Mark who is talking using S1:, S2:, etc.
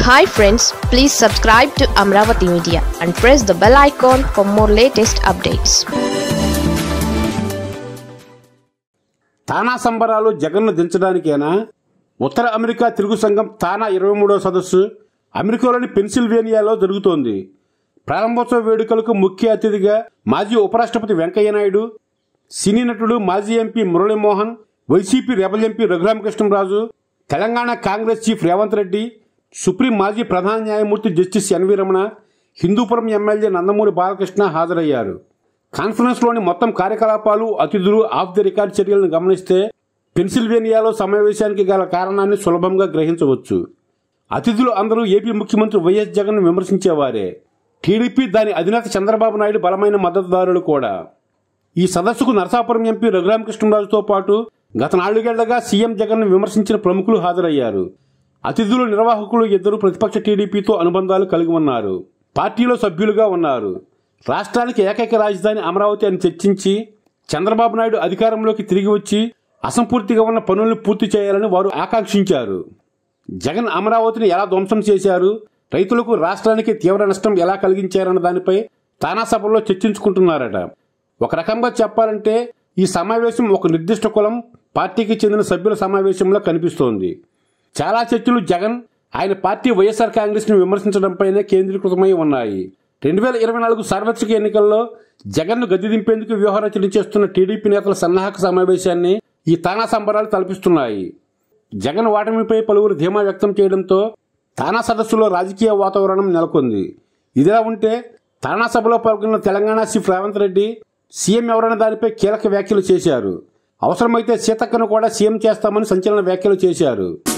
S1: hi friends please subscribe to Amaravati media and press the bell icon for more latest updates
S2: TANA సంబరాలు జగన్ను దించడానికేనా ఉత్తర America Telugu సంఘం తానా ఇరవై మూడో సదస్సు అమెరికాలోని పెన్సిల్వేనియాలో జరుగుతోంది ప్రారంభోత్సవ వేడుకలకు ముఖ్య అతిథిగా మాజీ ఉపరాష్ట్రపతి వెంకయ్యనాయుడు సినీ నటుడు మాజీ MP Murali Mohan YCP rebel MP Raghurama Krishna Raju Telangana Congress chief Revanth Reddy supreme మాజీ ప్రధాన న్యాయమూర్తి justice NV Ramana Hindupuram MLA Nandamuri Balakrishna హాజరయ్యారు కాన్ఫరెన్స్లోని మొత్తం కార్యకలాపాలు అతిథులు ఆఫ్ ది రికార్డ్ చర్యలను గమనిస్తే పెన్సిల్వేనియాలో సమావేశానికి గల కారణాన్ని సులభంగా గ్రహించవచ్చు అతిథులు అందరూ ఏపీ ముఖ్యమంత్రి వైఎస్ జగన్ విమర్శించేవారే టీడీపీ దాని అధినేత చంద్రబాబు నాయుడు బలమైన మద్దతుదారులు కూడా ఈ సదస్సుకు నరసాపురం ఎంపీ రఘురామకృష్ణరాజుతో పాటు గత నాలుగేళ్లగా సీఎం జగన్ విమర్శించిన ప్రముఖులు హాజరయ్యారు అతిథులు నిర్వాహకులు ఇద్దరు ప్రతిపక్ష టీడీపీతో అనుబంధాలు కలిగి ఉన్నారు పార్టీలో సభ్యులుగా ఉన్నారు రాష్ట్రానికి ఏకైక రాజధాని అమరావతి అని చర్చించి చంద్రబాబు నాయుడు అధికారంలోకి తిరిగి వచ్చి అసంపూర్తిగా ఉన్న పనులను పూర్తి చేయాలని వారు ఆకాంక్షించారు జగన్ అమరావతిని ఎలా ధ్వంసం చేశారు రైతులకు రాష్ట్రానికి తీవ్ర నష్టం ఎలా కలిగించారన్న దానిపై తానా సభలో చర్చించుకుంటున్నారట ఒక రకంగా చెప్పాలంటే ఈ సమావేశం ఒక నిర్దిష్ట కులం పార్టీకి చెందిన సభ్యుల సమావేశంలో కనిపిస్తోంది చాలా చర్చలు జగన్ ఆయన పార్టీ వైఎస్ఆర్ కాంగ్రెస్ ను విమర్శించడంపైనే కేంద్రీకృతమై ఉన్నాయి రెండు వేల ఇరవై నాలుగు సార్వత్రిక ఎన్నికల్లో జగన్ను గద్దె దింపేందుకు వ్యూహరచన చేస్తున్న టీడీపీ నేతల సన్నాహక సమావేశాన్ని ఈ తానా సంబరాలు తలపిస్తున్నాయి జగన్ ఓటమిపై పలువురు ధీమా వ్యక్తం చేయడంతో తానా సదస్సులో రాజకీయ వాతావరణం నెలకొంది ఇదిలా ఉంటే తానా సభలో పాల్గొన్న తెలంగాణ చీఫ్ రేవంత్ రెడ్డి సీఎం ఎవరైనా దానిపై కీలక వ్యాఖ్యలు చేశారు అవసరమైతే సీతక్కను కూడా సీఎం చేస్తామని సంచలన వ్యాఖ్యలు చేశారు